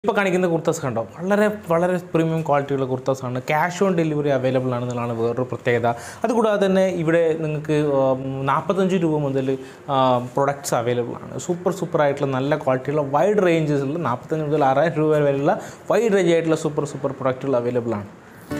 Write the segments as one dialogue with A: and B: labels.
A: ഇപ്പോൾ കാണിക്കുന്ന കുർത്താസ് കണ്ടോ വളരെ വളരെ പ്രീമിയം ക്വാളിറ്റിയുള്ള കുർത്താസാണ് ക്യാഷ് ഓൺ ഡെലിവറി അവൈലബിൾ ആണെന്നുള്ളതാണ് വേറൊരു പ്രത്യേകത അതുകൂടാതെ തന്നെ ഇവിടെ നിങ്ങൾക്ക് നാൽപ്പത്തഞ്ച് രൂപ മുതൽ പ്രൊഡക്ട്സ് അവൈലബിൾ ആണ് സൂപ്പർ സൂപ്പർ ആയിട്ടുള്ള നല്ല ക്വാളിറ്റിയുള്ള വൈഡ് റേഞ്ചസിലുള്ള നാൽപ്പത്തഞ്ച് മുതൽ ആറായിരം രൂപ വരെയുള്ള വൈഡ് റേഞ്ച് ആയിട്ടുള്ള സൂപ്പർ സൂപ്പർ പ്രൊഡക്റ്റുകൾ അവൈലബിൾ ആണ്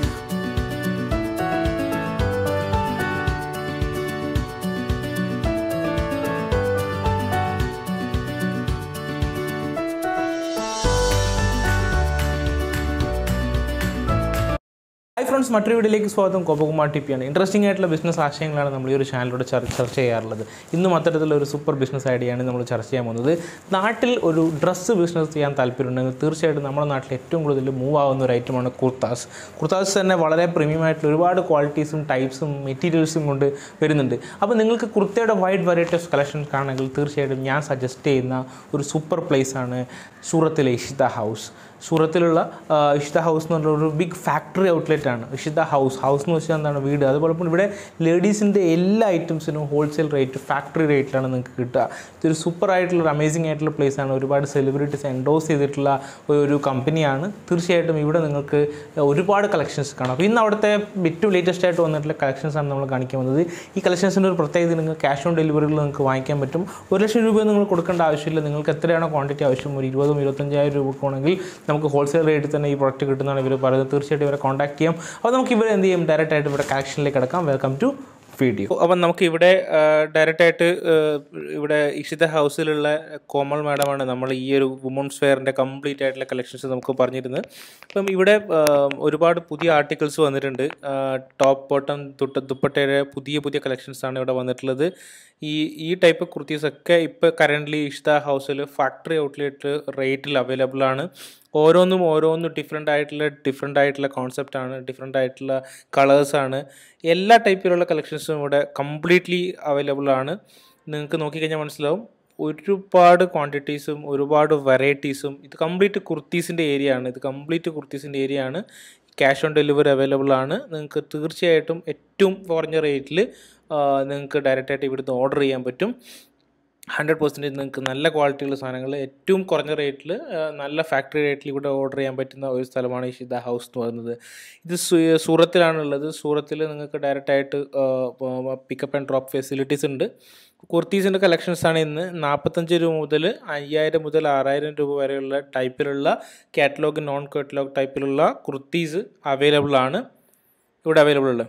A: ഹായ് ഫ്രണ്ട്സ് മറ്റൊരു വീഡിയോയിലേക്ക് സ്വാഗതം കോപകുമാർ ടി പിയാണ് ഇൻട്രസ്റ്റിംഗ് ആയിട്ടുള്ള ബിസിനസ് ആശയങ്ങളാണ് നമ്മൾ ഈ ഒരു ചാനലിലൂടെ ചർച്ച ചർച്ച ചെയ്യാറുള്ളത് ഇന്നും അത്തരത്തിലുള്ള ഒരു സൂപ്പർ ബിസിനസ് ഐഡിയയാണ് നമ്മൾ ചർച്ച ചെയ്യാൻ പോകുന്നത് നാട്ടിൽ ഒരു ഡ്രസ്സ് ബിസിനസ് ചെയ്യാൻ താല്പര്യമുണ്ടെങ്കിൽ തീർച്ചയായിട്ടും നമ്മുടെ നാട്ടിൽ ഏറ്റവും കൂടുതൽ മൂവ് ആവുന്ന ഒരു ഐറ്റമാണ് കുർത്താസ് കുർത്താസ് തന്നെ വളരെ പ്രീമിയം ആയിട്ടുള്ള ഒരുപാട് ക്വാളിറ്റീസും ടൈപ്സും മെറ്റീരിയൽസും കൊണ്ട് വരുന്നുണ്ട് അപ്പോൾ നിങ്ങൾക്ക് കുർത്തയുടെ വൈഡ് വെറൈറ്റി ഓഫ് കളക്ഷൻ കാണണമെങ്കിൽ തീർച്ചയായിട്ടും ഞാൻ സജസ്റ്റ് ചെയ്യുന്ന ഒരു സൂപ്പർ പ്ലേസ് ആണ് സൂറത്തിലെ ഇഷിത ഹൗസ് സൂറത്തിലുള്ള ആ, ഇഷിത ഹൗസ് എന്ന് പറഞ്ഞ ഒരു ബിഗ് ഫാക്ടറി ഔട്ട്ലെറ്റ് ആണ് ഇഷിത ഹൗസ് ഹൗസ് എന്ന് വെച്ചാൽ എന്താണ് വീട് അതുപോലെ തന്നെ ഇവിടെ ലേഡീസിൻ്റെ എല്ലാ ഐറ്റംസിനും ഹോൾസെയിൽ റേറ്റ് ഫാക്ടറി റേറ്റിലാണ് നിങ്ങൾക്ക് കിട്ടുക ഇതൊരു സൂപ്പർ ആയിട്ടുള്ള ഒരു അമേസിംഗ് ആയിട്ടുള്ള place ആണ് ഒരുപാട് സെലിബ്രിറ്റീസ് എൻഡോസ് ചെയ്തിട്ടുള്ള ഒരു കമ്പനിയാണ് തീർച്ചയായിട്ടും ഇവിടെ നിങ്ങൾക്ക് ഒരുപാട് കളക്ഷൻസ് കാണാം അപ്പോൾ ഇന്ന് അവിടുത്തെ ഏറ്റവും ലേറ്റസ്റ്റ് ആയിട്ട് വന്നിട്ടുള്ള കളക്ഷൻസ് ആണ് നമ്മൾ കാണിക്കാൻ വന്നത് ഈ കളക്ഷൻസിൻ്റെ ഒരു പ്രത്യേകത നിങ്ങൾക്ക് ക്യാഷ് ഓൺ ഡെലിവറികൾ നിങ്ങൾക്ക് വാങ്ങിക്കാൻ പറ്റും ഒരു ലക്ഷം രൂപ നിങ്ങൾ കൊടുക്കേണ്ട ആവശ്യമില്ല നിങ്ങൾക്ക് എത്രയാണോ ക്വാണ്ടിറ്റി ആവശ്യം ഒരു ഇരുപതും ഇരുപത്തഞ്ചായിരം രൂപക്കാണെങ്കിൽ നമുക്ക് ഹോൾസെയിൽ റേറ്റിൽ തന്നെ ഈ പ്രോഡക്റ്റ് കിട്ടുന്നതാണ് ഇവർ പറയുന്നത് തീർച്ചയായിട്ടും ഇവരെ കോൺടാക്ട് ചെയ്യാം അപ്പോൾ നമുക്ക് ഇവർ എന്ത് ചെയ്യും ഡയറക്റ്റ് ആയിട്ട് ഇവിടെ കളക്ഷനിലേക്ക് കിടക്കാം വെൽക്കം ടു വീഡിയോ അപ്പം നമുക്ക് ഇവിടെ ഡയറക്റ്റ് ആയിട്ട് ഇവിടെ ഇഷിത ഹൗസിലുള്ള കോമൾ മാഡമാണ് നമ്മൾ ഈ ഒരു വുമൺസ് വെയറിൻ്റെ കംപ്ലീറ്റ് ആയിട്ടുള്ള കളക്ഷൻസ് നമുക്ക് പറഞ്ഞിരുന്നത് അപ്പം ഇവിടെ ആ, ഒരുപാട് പുതിയ ആർട്ടിക്കിൾസ് വന്നിട്ടുണ്ട് ടോപ്പ് ബോട്ടം തുട്ട ദുപ്പട്ടയുടെ പുതിയ പുതിയ കളക്ഷൻസ് ആണ് ഇവിടെ വന്നിട്ടുള്ളത് ഈ ഈ ടൈപ്പ് കുർത്തീസ് ഒക്കെ ഇപ്പോൾ കറൻ്റ്ലി ഇഷ്ത ഹൗസിൽ ഫാക്ടറി ഔട്ട്ലെറ്റ് റേറ്റിൽ അവൈലബിൾ ആണ് ഓരോന്നും ഓരോന്നും ഡിഫറെൻ്റ് ആയിട്ടുള്ള ഡിഫറെൻ്റ് ആയിട്ടുള്ള കോൺസെപ്റ്റ് ആണ് ഡിഫറെൻ്റ് ആയിട്ടുള്ള കളേഴ്സാണ് എല്ലാ ടൈപ്പിലുള്ള കളക്ഷൻസും ഇവിടെ കംപ്ലീറ്റ്ലി അവൈലബിൾ ആണ് നിങ്ങൾക്ക് നോക്കിക്കഴിഞ്ഞാൽ മനസ്സിലാവും ഒരുപാട് ക്വാണ്ടിറ്റീസും ഒരുപാട് വെറൈറ്റീസും ഇത് കംപ്ലീറ്റ് കുർത്തീസിൻ്റെ ഏരിയ ആണ് ഇത് കംപ്ലീറ്റ് കുർത്തീസിൻ്റെ ഏരിയ ആണ് ക്യാഷ് ഓൺ ഡെലിവറി അവൈലബിൾ ആണ് നിങ്ങൾക്ക് തീർച്ചയായിട്ടും ഏറ്റവും കുറഞ്ഞ റേറ്റിൽ നിങ്ങൾക്ക് ഡയറക്റ്റായിട്ട് ഇവിടുന്ന് ഓർഡർ ചെയ്യാൻ പറ്റും ഹൺഡ്രഡ് പെർസെൻറ്റേജ് നിങ്ങൾക്ക് നല്ല ക്വാളിറ്റിയുള്ള സാധനങ്ങൾ ഏറ്റവും കുറഞ്ഞ റേറ്റിൽ നല്ല ഫാക്ടറി റേറ്റിൽ ഇവിടെ ഓർഡർ ചെയ്യാൻ പറ്റുന്ന ഒരു സ്ഥലമാണ് ഈ ഷിത ഹൗസ് എന്ന് പറയുന്നത് ഇത് സൂ- സൂറത്തിലാണുള്ളത് സൂറത്തിൽ നിങ്ങൾക്ക് ഡയറക്റ്റായിട്ട് പിക്കപ്പ് ആൻഡ് ഡ്രോപ്പ് ഫെസിലിറ്റീസ് ഉണ്ട് കുർത്തീസിൻ്റെ കളക്ഷൻസ് ആണ് ഇന്ന് നാൽപ്പത്തഞ്ച് രൂപ മുതൽ അയ്യായിരം മുതൽ ആറായിരം രൂപ വരെയുള്ള ടൈപ്പിലുള്ള കാറ്റലോഗ് നോൺ കാറ്റലോഗ് ടൈപ്പിലുള്ള കുർത്തീസ് അവൈലബിൾ ആണ് ഇവിടെ അവൈലബിൾ ഉള്ളത്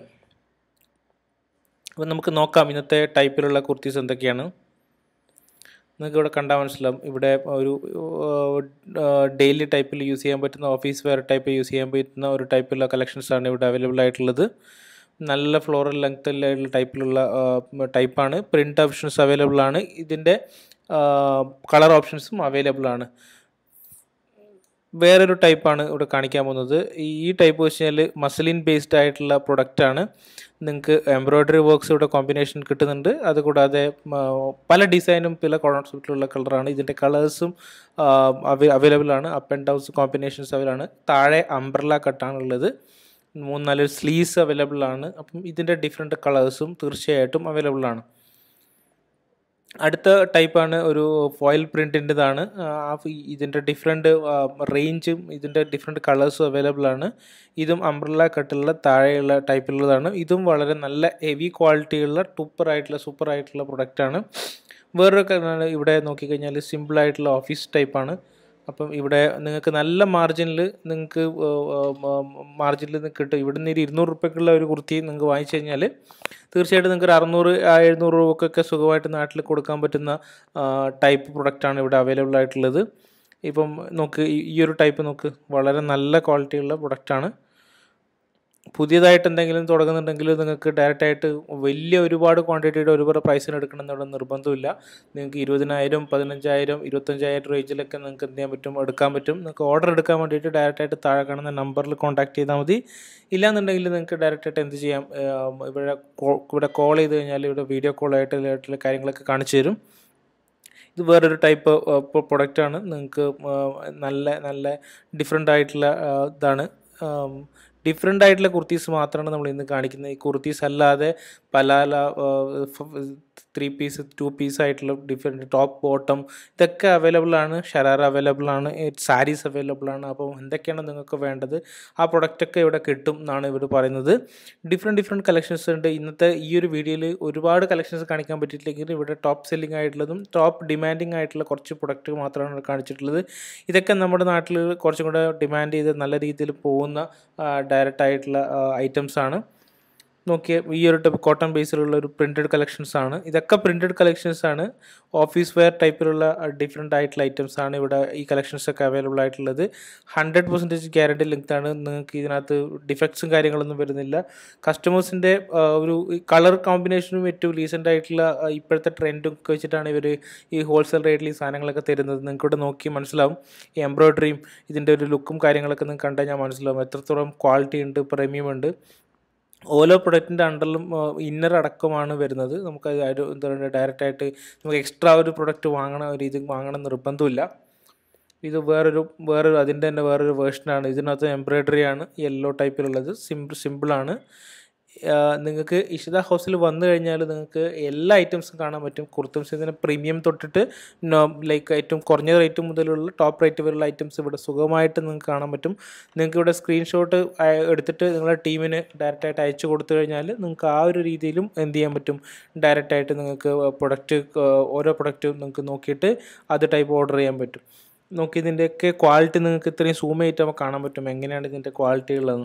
A: അപ്പോൾ നമുക്ക് നോക്കാം ഇന്നത്തെ ടൈപ്പിലുള്ള കുർത്തീസ് എന്തൊക്കെയാണ് നിങ്ങൾക്ക് ഇവിടെ കണ്ടാൽ മനസ്സിലാവും ഇവിടെ ഒരു ഡെയിലി ടൈപ്പിൽ യൂസ് ചെയ്യാൻ പറ്റുന്ന ഓഫീസ് വെയർ ടൈപ്പ് യൂസ് ചെയ്യാൻ പറ്റുന്ന ഒരു ടൈപ്പിലുള്ള കളക്ഷൻസ് ആണ് ഇവിടെ അവൈലബിൾ ആയിട്ടുള്ളത് നല്ല ഫ്ലോറൽ ലെങ്ത്തിലുള്ള ടൈപ്പിലുള്ള ടൈപ്പാണ് പ്രിൻ്റ് ഓപ്ഷൻസ് അവൈലബിൾ ആണ് ഇതിൻ്റെ കളർ ഓപ്ഷൻസും അവൈലബിൾ ആണ് വേറൊരു ടൈപ്പാണ് ഇവിടെ കാണിക്കാൻ പോകുന്നത് ഈ ടൈപ്പ് വെച്ച് കഴിഞ്ഞാൽ മസലിൻ ബേസ്ഡ് ആയിട്ടുള്ള പ്രൊഡക്റ്റാണ് നിങ്ങൾക്ക് എംബ്രോയ്ഡറി വർക്ക്സ് ഇവിടെ കോമ്പിനേഷൻ കിട്ടുന്നുണ്ട് അതുകൂടാതെ മ, പല ഡിസൈനും പല കോൺസെപ്റ്റിലുള്ള കളറാണ് ഇതിൻ്റെ കളേഴ്സും അവൈലബിൾ ആണ് up and downs combinations available ആണ് താഴെ അംബ്രല കട്ടാണുള്ളത് മൂന്ന് നാല് സ്ലീവ്സ് അവൈലബിൾ ആണ് അപ്പം ഇതിൻ്റെ ഡിഫറെൻറ്റ് കളേഴ്സും തീർച്ചയായിട്ടും അവൈലബിൾ ആണ് അടുത്ത ടൈപ്പാണ് ഒരു ഫോയിൽ പ്രിൻറ്റിൻ്റെതാണ് ഇതിൻ്റെ ഡിഫറെൻറ്റ് റേഞ്ചും ഇതിൻ്റെ ഡിഫറെൻറ്റ് കളേഴ്സും അവൈലബിൾ ആണ് ഇതും അംബ്രല്ല കട്ടുള്ള താഴെയുള്ള ടൈപ്പിലുള്ളതാണ് ഇതും വളരെ നല്ല ഹെവി ക്വാളിറ്റിയുള്ള ടൂപ്പർ ആയിട്ടുള്ള സൂപ്പർ ആയിട്ടുള്ള പ്രൊഡക്റ്റാണ് വേറൊരു കാര്യം ഇവിടെ നോക്കിക്കഴിഞ്ഞാൽ സിമ്പിൾ ആയിട്ടുള്ള ഓഫീസ് ടൈപ്പാണ് അപ്പം ഇവിടെ നിങ്ങൾക്ക് നല്ല മാർജിനിൽ നിങ്ങൾക്ക് മാർജിനിൽ കിട്ടും ഇവിടെ നിന്ന് ഒരു ഇരുന്നൂറ് റുപ്യക്കുള്ള ഒരു കുർത്തി നിങ്ങൾക്ക് വാങ്ങിച്ചു കഴിഞ്ഞാൽ തീർച്ചയായിട്ടും നിങ്ങൾക്ക് ഒരു അറുന്നൂറ് ആ എഴുന്നൂറ് രൂപക്കൊക്കെ സുഖമായിട്ട് നാട്ടിൽ കൊടുക്കാൻ പറ്റുന്ന ടൈപ്പ് പ്രൊഡക്റ്റാണ് ഇവിടെ അവൈലബിൾ ആയിട്ടുള്ളത് ഇപ്പം നോക്ക് ഈ- ഈ ഒരു ടൈപ്പ് നോക്ക് വളരെ നല്ല ക്വാളിറ്റിയുള്ള പ്രൊഡക്റ്റാണ് പുതിയതായിട്ട് എന്തെങ്കിലും തുടങ്ങുന്നുണ്ടെങ്കിൽ നിങ്ങൾക്ക് ഡയറക്റ്റായിട്ട് വലിയ ഒരുപാട് ക്വാണ്ടിറ്റിയുടെ ഒരുപാട് പ്രൈസിന് എടുക്കണം എന്നുള്ള നിർബന്ധമില്ല നിങ്ങൾക്ക് ഇരുപതിനായിരം പതിനഞ്ചായിരം ഇരുപത്തഞ്ചായിരം റേഞ്ചിലൊക്കെ നിങ്ങൾക്ക് എന്ത് ചെയ്യാൻ പറ്റും എടുക്കാൻ പറ്റും നിങ്ങൾക്ക് ഓർഡർ എടുക്കാൻ വേണ്ടിയിട്ട് ഡയറക്റ്റായിട്ട് താഴെ കാണുന്ന നമ്പറിൽ കോൺടാക്ട് ചെയ്താൽ മതി ഇല്ലാന്നുണ്ടെങ്കിൽ നിങ്ങൾക്ക് ഡയറക്റ്റായിട്ട് എന്ത് ചെയ്യാം ഏം, ഇവിടെ കോ- ഇവിടെ കോൾ ചെയ്ത് കഴിഞ്ഞാൽ ഇവിടെ വീഡിയോ കോൾ ആയിട്ട് ആയിട്ടുള്ള കാര്യങ്ങളൊക്കെ കാണിച്ചു തരും ഇത് വേറൊരു ടൈപ്പ് പ്രൊഡക്റ്റാണ് നിങ്ങൾക്ക് നല്ല നല്ല ഡിഫറെൻ്റ് ആയിട്ടുള്ള ആ, ഇതാണ് ഡിഫറെൻ്റ് ആയിട്ടുള്ള കുർത്തീസ് മാത്രമാണ് നമ്മൾ ഇന്ന് കാണിക്കുന്നത് ഈ കുർത്തീസ് അല്ലാതെ പല പല ത്രീ പീസ് ടു പീസ് ആയിട്ടുള്ള ഡിഫറെൻറ്റ് ടോപ്പ് ബോട്ടം ഇതൊക്കെ അവൈലബിൾ ആണ് ഷരാറ അവൈലബിൾ ആണ് സാരീസ് അവൈലബിൾ ആണ് അപ്പോൾ എന്തൊക്കെയാണ് നിങ്ങൾക്ക് വേണ്ടത് ആ പ്രൊഡക്റ്റൊക്കെ ഇവിടെ കിട്ടും എന്നാണ് ഇവർ പറയുന്നത് ഡിഫറെൻറ്റ് ഡിഫറെൻറ്റ് കളക്ഷൻസ് ഉണ്ട് ഇന്നത്തെ ഈ ഒരു വീഡിയോയിൽ ഒരുപാട് കളക്ഷൻസ് കാണിക്കാൻ പറ്റിയിട്ടില്ലെങ്കിൽ ഇവിടെ ടോപ്പ് സെല്ലിംഗ് ആയിട്ടുള്ളതും ടോപ്പ് ഡിമാൻഡിങ് ആയിട്ടുള്ള കുറച്ച് പ്രൊഡക്റ്റ് മാത്രമാണ് ഇവിടെ കാണിച്ചിട്ടുള്ളത് ഇതൊക്കെ നമ്മുടെ നാട്ടിൽ കുറച്ചും കൂടെ ഡിമാൻഡ് ചെയ്ത് നല്ല രീതിയിൽ പോകുന്ന ഡയറക്റ്റ് ആയിട്ടുള്ള ഐറ്റംസ് ആണ് നോക്കിയ ഈ ഒരു ടൈപ്പ് കോട്ടൺ ബേസിലുള്ള ഒരു പ്രിൻറ്റഡ് കളക്ഷൻസ് ആണ് ഇതൊക്കെ പ്രിൻറ്റഡ് കളക്ഷൻസ് ആണ് ഓഫീസ് വെയർ ടൈപ്പിലുള്ള ഡിഫറെൻ്റ് ആയിട്ടുള്ള ഐറ്റംസ് ആണ് ഇവിടെ ഈ കളക്ഷൻസ് ഒക്കെ അവൈലബിൾ ആയിട്ടുള്ളത് ഹൺഡ്രഡ് പെർസെൻറ്റേജ് ഗ്യാരണ്ടി ലെങ്ത് ആണ് നിങ്ങൾക്ക് ഇതിനകത്ത് ഡിഫക്ട്സും കാര്യങ്ങളൊന്നും വരുന്നില്ല കസ്റ്റമേഴ്സിൻ്റെ ഒരു കളർ കോമ്പിനേഷനും ഏറ്റവും റീസെൻ്റ് ആയിട്ടുള്ള ആ, ഇപ്പോഴത്തെ ട്രെൻഡും ഒക്കെ വെച്ചിട്ടാണ് ഇവർ ഈ ഹോൾസെയിൽ റേറ്റിൽ ഈ സാധനങ്ങളൊക്കെ തരുന്നത് നിങ്ങൾക്ക് ഇവിടെ നോക്കി മനസ്സിലാവും ഈ എംബ്രോയ്ഡറിയും ഇതിൻ്റെ ഒരു ലുക്കും കാര്യങ്ങളൊക്കെ നിങ്ങൾക്ക് കണ്ടാൽ ഞാൻ മനസ്സിലാവും എത്രത്തോളം ക്വാളിറ്റി ഉണ്ട് പ്രീമിയം ഉണ്ട് ഓരോ പ്രൊഡക്റ്റിൻ്റെ അണ്ടറിലും ഇന്നർ അടക്കമാണ് വരുന്നത് നമുക്ക് അത് ഒരു എന്താ പറയുക ഡയറക്റ്റ് ആയിട്ട് നമുക്ക് എക്സ്ട്രാ ഒരു പ്രൊഡക്റ്റ് വാങ്ങണം ഒരു ഇത് വാങ്ങണം നിർബന്ധമില്ല ഇത് വേറൊരു വേറൊരു അതിൻ്റെ തന്നെ വേറൊരു വേർഷനാണ് ഇതിനകത്ത് എംബ്രോയ്ഡറി ആണ് യെല്ലോ ടൈപ്പിലുള്ളത് സിമ്പിൾ സിമ്പിളാണ് നിങ്ങൾക്ക് ഇഷിത ഹൗസിൽ വന്നു കഴിഞ്ഞാൽ നിങ്ങൾക്ക് എല്ലാ ഐറ്റംസും കാണാൻ പറ്റും കുർത്തംസിന് പ്രീമിയം തൊട്ടിട്ട് ലൈക്ക് ഏറ്റവും കുറഞ്ഞ റേറ്റ് മുതലുള്ള ടോപ്പ് റേറ്റ് വരെയുള്ള ഐറ്റംസ് ഇവിടെ സുഖമായിട്ട് നിങ്ങൾക്ക് കാണാൻ പറ്റും നിങ്ങൾക്ക് ഇവിടെ സ്ക്രീൻഷോട്ട് എടുത്തിട്ട് നിങ്ങളുടെ ടീമിന് ഡയറക്റ്റായിട്ട് അയച്ചു കൊടുത്തു കഴിഞ്ഞാൽ നിങ്ങൾക്ക് ആ ഒരു രീതിയിലും എന്ത് ചെയ്യാൻ പറ്റും ഡയറക്റ്റായിട്ട് നിങ്ങൾക്ക് പ്രൊഡക്റ്റ് ഓരോ പ്രൊഡക്റ്റും നിങ്ങൾക്ക് നോക്കിയിട്ട് അത് ടൈപ്പ് ഓർഡർ ചെയ്യാൻ പറ്റും നോക്കി ഇതിൻ്റെയൊക്കെ ക്വാളിറ്റി നിങ്ങൾക്ക് ഇത്രയും സൂം ചെയ്തിട്ട് കാണാൻ പറ്റും എങ്ങനെയാണ് ഇതിൻ്റെ ക്വാളിറ്റി ഉള്ളതെന്ന്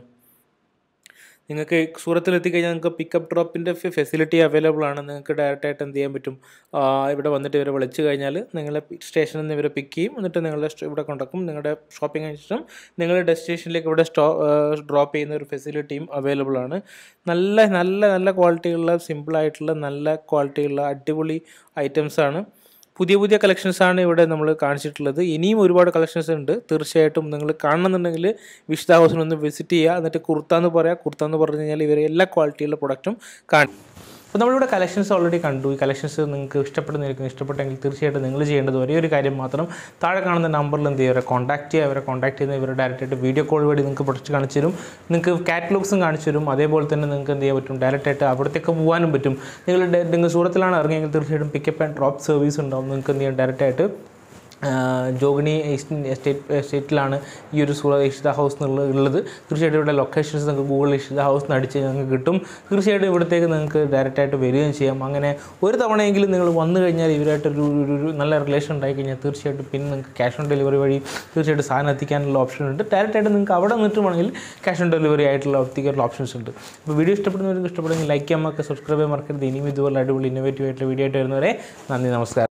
A: നിങ്ങൾക്ക് സൂറത്തിൽ എത്തിക്കഴിഞ്ഞാൽ നിങ്ങൾക്ക് പിക്കപ്പ് ഡ്രോപ്പിൻ്റെ ഫെസിലിറ്റി അവൈലബിൾ ആണ് നിങ്ങൾക്ക് ഡയറക്റ്റ് ആയിട്ട് എന്ത് ചെയ്യാൻ പറ്റും ആ, ഇവിടെ വന്നിട്ട് ഇവരെ വിളിച്ചു കഴിഞ്ഞാൽ നിങ്ങളെ സ്റ്റേഷനിൽ നിന്ന് ഇവരെ പിക്ക് ചെയ്യും എന്നിട്ട് നിങ്ങളുടെ സ്റ്റ- ഇവിടെ കൊണ്ടാക്കും നിങ്ങളുടെ ഷോപ്പിംഗ് കഴിഞ്ഞ ശേഷം നിങ്ങളുടെ ഡെസ്റ്റിനേഷനിലേക്ക് ഇവിടെ സ്റ്റോ ഡ്രോപ്പ് ചെയ്യുന്ന ഒരു ഫെസിലിറ്റിയും അവൈലബിൾ ആണ് നല്ല നല്ല നല്ല ക്വാളിറ്റിയുള്ള സിമ്പിളായിട്ടുള്ള നല്ല ക്വാളിറ്റിയുള്ള അടിപൊളി ഐറ്റംസ് ആണ് പുതിയ പുതിയ കളക്ഷൻസ് ആണ് ഇവിടെ നമ്മൾ കാണിച്ചിട്ടുള്ളത് ഇനിയും ഒരുപാട് കളക്ഷൻസ് ഉണ്ട് തീർച്ചയായിട്ടും നിങ്ങൾ കാണണമെന്നുണ്ടെങ്കിൽ വിശുദ്ധ ഹൗസിൽ ഒന്ന് വിസിറ്റ് ചെയ്യുക എന്നിട്ട് കുർത്ത എന്ന് പറയാം കുർത്ത എന്ന് പറഞ്ഞു കഴിഞ്ഞാൽ ഇവരെ എല്ലാ ക്വാളിറ്റിയുള്ള പ്രൊഡക്റ്റും കാണും അപ്പോൾ നമ്മളിവിടെ കളക്ഷൻസ് ഓൾറെഡി കണ്ടു ഈ കളക്ഷൻസ് നിങ്ങൾക്ക് ഇഷ്ടപ്പെടുന്നതായിരിക്കും ഇഷ്ടപ്പെട്ടെങ്കിൽ തീർച്ചയായിട്ടും നിങ്ങൾ ചെയ്യേണ്ടത് ഒരേ ഒരു കാര്യം മാത്രം താഴെ കാണുന്ന നമ്പറിൽ എന്ത് ചെയ്യുക അവരെ കോൺടാക്ട് ചെയ്യുക അവരെ കോൺടാക്ട് ചെയ്യുന്ന ഇവരെ ഡയറക്റ്റ് ആയിട്ട് വീഡിയോ കോൾ വഴി നിങ്ങൾക്ക് പ്രൊഡക്റ്റ് കാണിച്ചു തരും നിങ്ങൾക്ക് കാറ്റലോഗ്സും കാണിച്ചു തരും അതേപോലെ തന്നെ നിങ്ങൾക്ക് എന്ത് ചെയ്യാൻ പറ്റും ഡയറക്റ്റ് ആയിട്ട് അവിടത്തേക്ക് പോകാനും പറ്റും നിങ്ങൾ ഡെ- നിങ്ങൾ സൂറത്തിലാണ് ഇറങ്ങിയെങ്കിൽ തീർച്ചയായിട്ടും പിക്കപ്പ് ആൻഡ് ഡ്രോപ്പ് സർവീസ് ഉണ്ടാവും നിങ്ങൾക്ക് എന്ത് ചെയ്യാം ഡയറക്റ്റ് ആയിട്ട് ആ, ജോഗിനി എസ്റ്റേറ്റ് എസ്റ്റേറ്റിലാണ് ഈ ഒരു സൂറ ഇഷിത ഹൗസ് എന്നുള്ളത് ഉള്ളത് തീർച്ചയായിട്ടും ഇവിടെ ലൊക്കേഷൻസ് നിങ്ങൾക്ക് ഗൂഗിൾ ഇഷിത ഹൗസ് എന്ന് അടിച്ച് നിങ്ങൾക്ക് കിട്ടും തീർച്ചയായിട്ടും ഇവിടത്തേക്ക് നിങ്ങൾക്ക് ഡയറക്റ്റ് ആയിട്ട് വരികയും ചെയ്യാം അങ്ങനെ ഒരു തവണയെങ്കിലും നിങ്ങൾ വന്നു കഴിഞ്ഞാൽ ഇവരായിട്ട് ഒരു ഒരു- ഒരു നല്ല റിലേഷൻ ഉണ്ടായി കഴിഞ്ഞാൽ തീർച്ചയായിട്ടും പിന്നെ നിങ്ങൾക്ക് ക്യാഷ് ഓൺ ഡെലിവറി വഴി തീർച്ചയായിട്ടും സാധനം എത്തിക്കാനുള്ള ഓപ്ഷൻ ഉണ്ട് ഡയറക്റ്റ് ആയിട്ട് നിങ്ങൾക്ക് അവിടെ നിന്നിട്ട് വേണമെങ്കിൽ ക്യാഷ് ഓൺ ഡെലിവറി ആയിട്ടുള്ള എത്തിക്കാനുള്ള ഓപ്ഷൻസ് ഉണ്ട് അപ്പോൾ വീഡിയോ ഇഷ്ടപ്പെടുന്നവർക്ക് ഇഷ്ടപ്പെടുമെങ്കിൽ ലൈക്ക് ചെയ്യാൻ മറക്കുക സബ്സ്ക്രൈബ് ചെയ്യാൻ മറക്കരുത് ഇനിയും ഇതുപോലെ അടിപൊളി ഇന്നോവേറ്റീവ് ആയിട്ടുള്ള വീഡിയോ ആയിട്ട് വരുന്നവരെ നന്ദി നമസ്കാരം